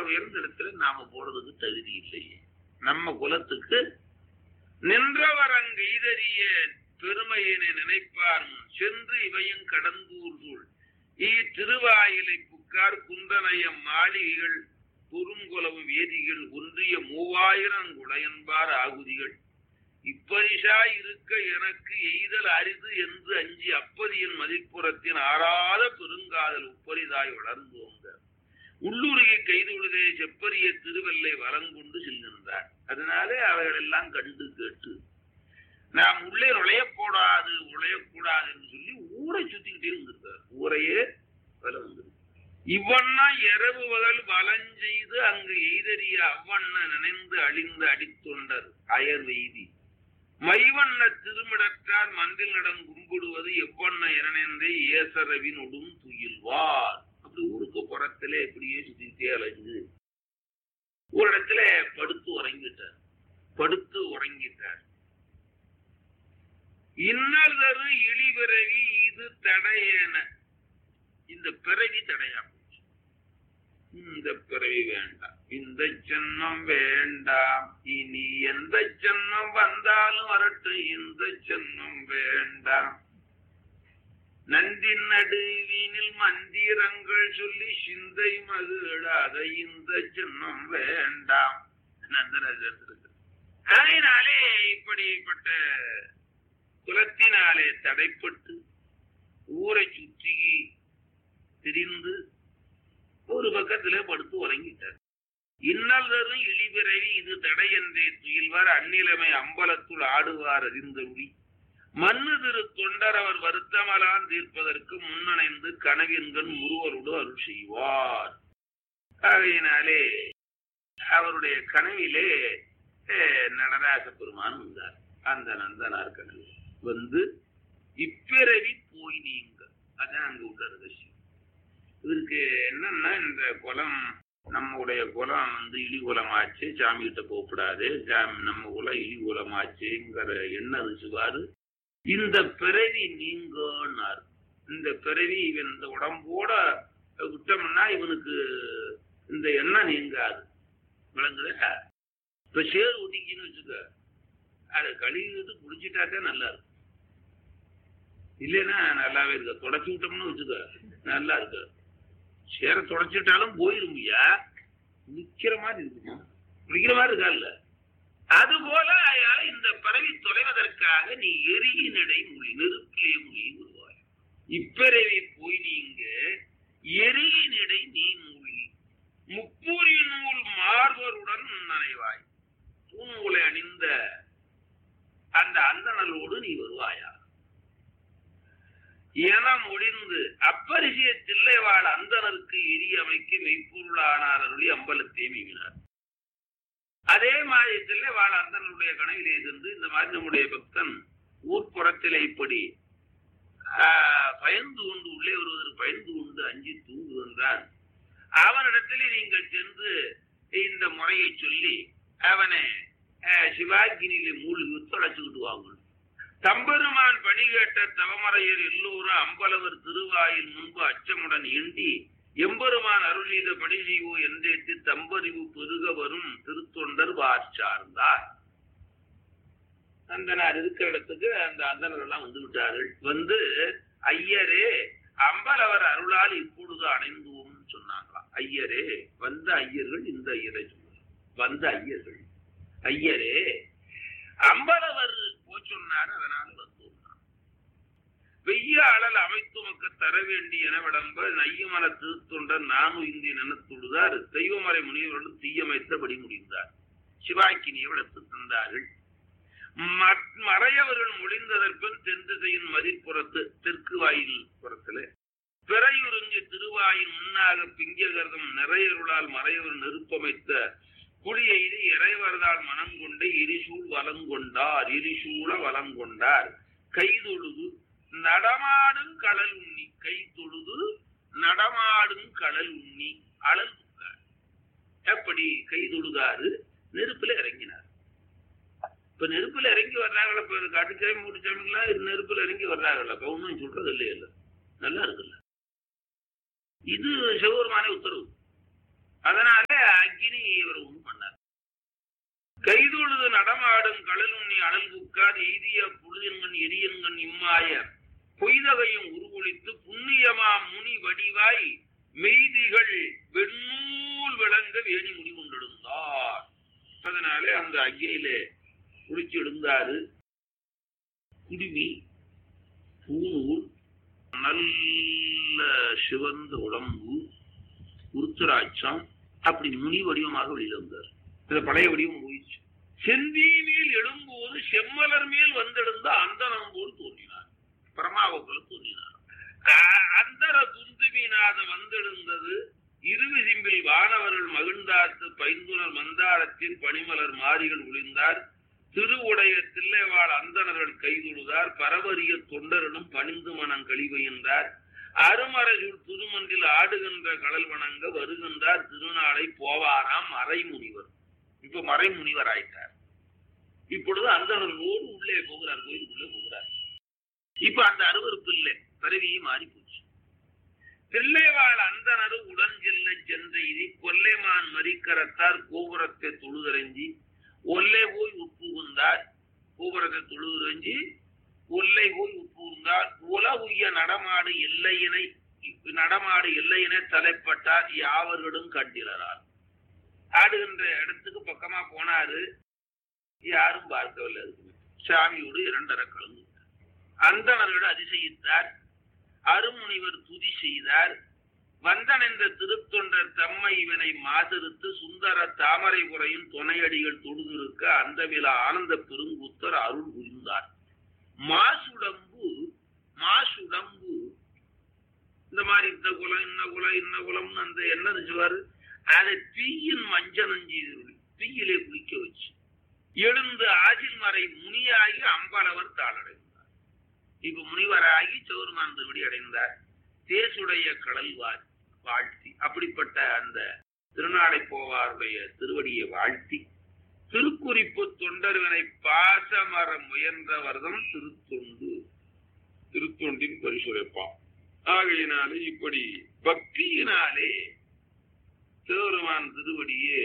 உயர்ந்த இடத்துல நாம போறதுக்கு தகுதி இல்லையே நம்ம குலத்துக்கு நின்றவரங்கெய்தறிய பெருமையினை நினைப்பார் முன் சென்று இவையும் கடந்தூர் சூழ் திருவாயிலை புக்கார் குந்தனையம் மாளிகைகள் குறுங்குலவும் வேதிகள் ஒன்றிய மூவாயிரம் குளையன்பார் ஆகுதிகள் இப்பரிசா இருக்க எனக்கு எய்தல் அரிது என்று அஞ்சி அப்பதியின் மதிப்புறத்தின் ஆறாத பெருங்காதல் உப்பரிதாய் வளர்ந்தோங்க உள்ளுருகி கைதுழுதே செப்பரிய திருவல்லை வலங்கொண்டு செல்கின்றார் அதனாலே அவைகள் எல்லாம் கண்டு கேட்டு நாம் உள்ளே நுழையக்கூடாது நுழையக்கூடாது என்று சொல்லி ஊரை சுத்திக்கிட்டே இருந்திருக்கார் ஊரையே வல வந்திருக்கு இவ்வண்ணா இரவு பகல் வலஞ்செய்து அங்கு எய்தறிய அவ்வண்ண நினைந்து அழிந்து அடித்தொண்டர் அயர் வெய்தி மைவண்ண திருமிடற்றால் மந்தில் நடம் கும்பிடுவது எவ்வண்ண இரணந்தே ஏசரவின் உடும் துயில்வார் அப்படி ஊருக்கு புறத்திலே இப்படியே சுத்திட்டே அலைஞ்சு ஒரு இடத்துல படுத்து உறங்கிட்டார் படுத்து உறங்கிட்டார் இன்னொரு இழிபிறவி இது தடையேன இந்த பிறவி தடையா போச்சு இந்த பிறவி வேண்டாம் இந்த ஜென்மம் வேண்டாம் இனி எந்த ஜென்மம் வந்தாலும் வரட்டும் இந்த ஜென்மம் வேண்டாம் நந்தி நடுவினில் மந்திரங்கள் சொல்லி சிந்தை மகிழாத இந்த ஜென்மம் வேண்டாம் நந்தராஜர் அதனாலே இப்படிப்பட்ட குலத்தினாலே தடைப்பட்டு ஊரை சுற்றி திரிந்து ஒரு பக்கத்திலே படுத்து உறங்கிட்டார் இன்னல் தரும் இழிபிறவி இது தடை என்றே துயில்வார் அந்நிலைமை அம்பலத்துள் ஆடுவார் அறிந்தருளி மண்ணு திரு தொண்டர் அவர் வருத்தமலான் தீர்ப்பதற்கு முன்னணைந்து கனவின்கண் முருவரோடு அருள் செய்வார் ஆகையினாலே அவருடைய கனவிலே நடராச பெருமான் வந்தார் அந்த நந்தனார் கனவு வந்து இப்பிறவி போய் நீங்க அதான் அங்க உள்ள ரகசியம் இவருக்கு என்னன்னா இந்த குலம் நம்முடைய குலம் வந்து இழி குலமாச்சு சாமி கிட்ட போகக்கூடாது சாமி நம்ம குலம் இழி குலமாச்சுங்கிற எண்ணம் இருந்துச்சுவாரு இந்த பிறவி நீங்கன்னார் இந்த பிறவி இவன் இந்த உடம்போட விட்டோம்னா இவனுக்கு இந்த எண்ணம் நீங்காது விளங்குதா இப்ப சேர் ஒட்டிக்கின்னு வச்சுக்க அதை கழுவிட்டு குடிச்சிட்டாக்கா நல்லா இருக்கும் இல்லைன்னா நல்லாவே இருக்க தொடச்சி விட்டோம்னு வச்சுக்க நல்லா இருக்கு சேர தொடச்சிட்டாலும் போயிருமையா நிக்கிற மாதிரி இருக்குமா குடிக்கிற மாதிரி இருக்கால்ல அது போல இந்த பறவை தொலைவதற்காக நீ எரியினடை மொழி நெருப்பிலே மொழி வருவாய் இப்பிறவி போய் நீங்க எரியினடை நீ மொழி முப்பூரி நூல் மார்பருடன் நனைவாய் தூண்களை அணிந்த அந்த அந்தணலோடு நீ வருவாயா என முடிந்து அப்பரிசிய தில்லைவாழ் அந்தனருக்கு இடி அமைக்க மெய்ப்பொருளானார் அருளி அம்பலத்தை மீவினார் அதே மாதிரி தில்லைவாழ் அந்தனுடைய கனவிலே சென்று இந்த மாதிரி நம்முடைய பக்தன் ஊர்ப்புறத்திலே இப்படி பயந்து கொண்டு உள்ளே வருவதற்கு பயந்து கொண்டு அஞ்சி தூங்குகின்றான் அவனிடத்திலே நீங்கள் சென்று இந்த முறையை சொல்லி அவனை சிவாகினியிலே மூழ்கி தொலைச்சுக்கிட்டு வாங்கணும் தம்பெருமான் பணி கேட்ட தவமறையர் எல்லோரும் அம்பலவர் திருவாயில் முன்பு அச்சமுடன் எண்டி எம்பெருமான் அருளீத பணி செய்வோ என்றேத்து தம்பறிவு பெருக வரும் திருத்தொண்டர் வார்ச்சார்ந்தார் அந்தனார் இருக்கிற இடத்துக்கு அந்த அந்தனர் எல்லாம் வந்து விட்டார்கள் வந்து ஐயரே அம்பலவர் அருளால் இப்பொழுது அடைந்தோம் சொன்னாங்களாம் ஐயரே வந்த ஐயர்கள் இந்த ஐயரை சொன்னார் வந்த ஐயர்கள் ஐயரே அம்பலவர் போச்சொன்னார் அதனால வந்தோம் வெய்ய அழல் அமைத்துமக்க தர வேண்டிய எனவிடம்ப நையமன திருத்தொண்டர் நானும் இந்திய நினைத்துள்ளார் தெய்வமறை முனிவர்களும் தீயமைத்தபடி முடிந்தார் சிவாக்கினியை வளர்த்து தந்தார்கள் மறையவர்கள் மொழிந்ததற்பின் தென் திசையின் மதிப்புறத்து தெற்கு வாயில் புறத்துல பிறையுறிஞ்சி திருவாயின் முன்னாக பிங்ககர்தம் நிறையருளால் மறையவர் நெருப்பமைத்த குழியெய்து இறைவரதால் மனம் கொண்டு எரிசூழ் வலங்கொண்டார் எரிசூழ வலங்கொண்டார் கைதொழுது நடமாடும் கடல் உண்ணி கை தொழுது நடமாடும் கடல் உண்ணி அழல் எப்படி கை தொழுதாரு நெருப்புல இறங்கினார் இப்ப நெருப்புல இறங்கி வர்றாங்களா இப்ப காட்டுச்சாமி மூட்டுச்சாமிலாம் நெருப்புல இறங்கி வர்றாங்களா இப்ப ஒன்றும் சொல்றது இல்லையா நல்லா இருக்குல்ல இது சிவபெருமான உத்தரவு அதனால அக்னி இவர் ஒண்ணு பண்ணார் கைதொழுது நடமாடும் கடலுண்ணி அனல் புக்கார் எய்திய புழுதின்கண் எரியன்கண் இம்மாய பொய்தகையும் உருவொழித்து புண்ணியமா முனி வடிவாய் மெய்திகள் வெண்ணூல் விளங்க வேணி முடி கொண்டிருந்தார் அதனாலே அந்த அக்னியிலே குளிச்சு எழுந்தாரு குடுமி பூநூல் நல்ல சிவந்த உடம்பு உருத்தராட்சம் அப்படி முனி வடிவமாக வெளியில வந்தார் இந்த பழைய வடிவம் போயிடுச்சு செந்தி மேல் எழும்போது செம்மலர் மேல் வந்தெழுந்த அந்தனம் போல் தோன்றினார் பரமாவுக்குள்ள தோன்றினார் ஆஹ் அந்தர துந்துவினாத வந்தெழுந்தது இருவிசிம்பில் வானவர்கள் மகிழ்ந்தார்த்து பைந்துணர் மந்தாரத்தின் பனிமலர் மாறிகள் ஒளிந்தார் திருவுடைய தில்லைவாழ் அந்தணர்கள் கைதுழுதார் பரவரிய தொண்டரிடம் பணிந்து மனம் கழிவையின்றார் அருமறையுள் திருமன்றில் ஆடுகின்ற கடல் வணங்க வருகின்றார் திருநாளை போவாராம் மறைமுனிவர் இப்ப மறைமுனிவர் ஆயிட்டார் இப்பொழுது அந்தணர்களோடு உள்ளே போகிறார் கோயிலுக்குள்ளே போகிறார் இப்ப அந்த அருவருப்பு இல்லை கருவியே மாறி போச்சு தில்லைவாழ் அந்தனரு உடன் செல்ல சென்ற இதி கொல்லைமான் மறிக்கரத்தார் கோபுரத்தை தொழுதறைஞ்சி ஒல்லை போய் உட்புகுந்தார் கோபுரத்தை தொழுதறைஞ்சி ஒல்லை போய் உட்புகுந்தார் உல உய்ய நடமாடு எல்லையினை நடமாடு எல்லையினை தலைப்பட்டார் யாவர்களும் கண்டிலரார் ஆடுகின்ற இடத்துக்கு பக்கமா போனாரு யாரும் பார்க்கவில்லை அதுக்கு சாமியோடு இரண்டரை கலந்து அந்தணரோடு அதிசயித்தார் அருமுனிவர் துதி செய்தார் வந்தன் என்ற திருத்தொண்டர் தம்மை இவனை மாதிருத்து சுந்தர தாமரை உரையும் துணையடிகள் தொழுதிருக்க அந்த விழா ஆனந்த பெருங்கூத்தர் அருள் புரிந்தார் மாசுடம்பு மாசுடம்பு இந்த மாதிரி இந்த குலம் இன்ன குலம் இன்ன குலம்னு அந்த என்ன சொல்லுவாரு அதை தீயின் மஞ்சனம் செய்து தீயிலே குளிக்க வச்சு எழுந்து ஆசில் மறை முனியாகி அம்பலவர் தாளடைந்தார் இப்ப முனிவராகி சௌர்மான் திருவடி அடைந்தார் தேசுடைய கடல் வா- வாழ்த்தி அப்படிப்பட்ட அந்த திருநாளை போவாருடைய திருவடியை வாழ்த்தி திருக்குறிப்பு தொண்டர்வனை பாசமர முயன்றவர்தம் திருத்தொண்டு திருத்தொண்டின் பரிசுரைப்பான் ஆகையினாலே இப்படி பக்தியினாலே சிவபெருமான் திருவடியே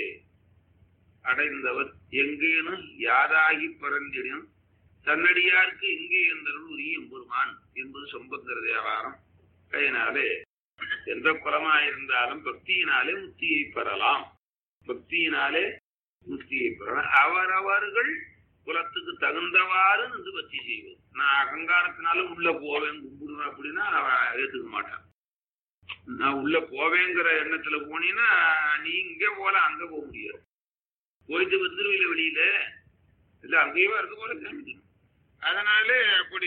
அடைந்தவர் எங்கேனும் யாராகி பரந்திடும் தன்னடியாருக்கு எங்கே என்றருள் உரிய எம்பெருமான் என்பது சம்பந்தர தேவாரம் அதனாலே எந்த குலமாயிருந்தாலும் பக்தியினாலே முக்தியை பெறலாம் பக்தியினாலே முக்தியை பெறலாம் அவரவர்கள் குலத்துக்கு தகுந்தவாறு நின்று பக்தி செய்வது நான் அகங்காரத்தினால உள்ள போவேன் கும்பிடுவேன் அப்படின்னா அவன் ஏத்துக்க மாட்டான் நான் உள்ள போவேங்கிற எண்ணத்துல போனீங்கன்னா நீ இங்க போல அங்க போக முடியாது போயிட்டு வந்துருவில வெளியில இல்ல அங்கேயும் இருக்க போல கிளம்பிக்கணும் அதனால அப்படி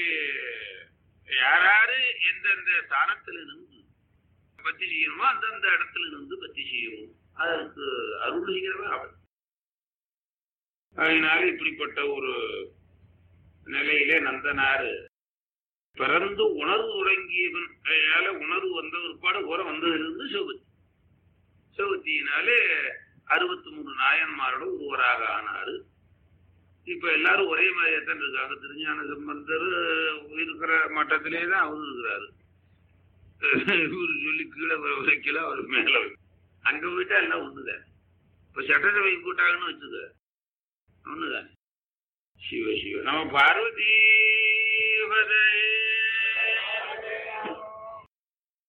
யாராரு எந்தெந்த ஸ்தானத்துல இருந்து பத்தி செய்யணுமோ அந்தந்த இடத்துல இருந்து பத்தி செய்யணும் அதற்கு அருள் செய்கிறவன் அவன் அதனால இப்படிப்பட்ட ஒரு நிலையிலே நந்தனாரு பிறந்து உணர்வு தொடங்கியவன் அதனால உணர்வு வந்த ஒருபாடு உர வந்ததிலிருந்து சிவபதி சிவபத்தியினாலே அறுபத்தி மூணு நாயன்மாரோட ஒருவராக ஆனாரு இப்ப எல்லாரும் ஒரே மாதிரியே தான் இருக்காங்க திருஞான சம்பந்தர் இருக்கிற மட்டத்திலே தான் அவரும் இருக்கிறாரு இவரு சொல்லி கீழே வர வைக்கல அவர் மேல வைக்கல. அங்க போயிட்டா எல்லாம் ஒண்ணுதான் இப்ப சட்டசபை கூட்டாங்கன்னு வச்சுக்க ஒண்ணுதான் சிவ சிவ நம்ம பார்வதி பதே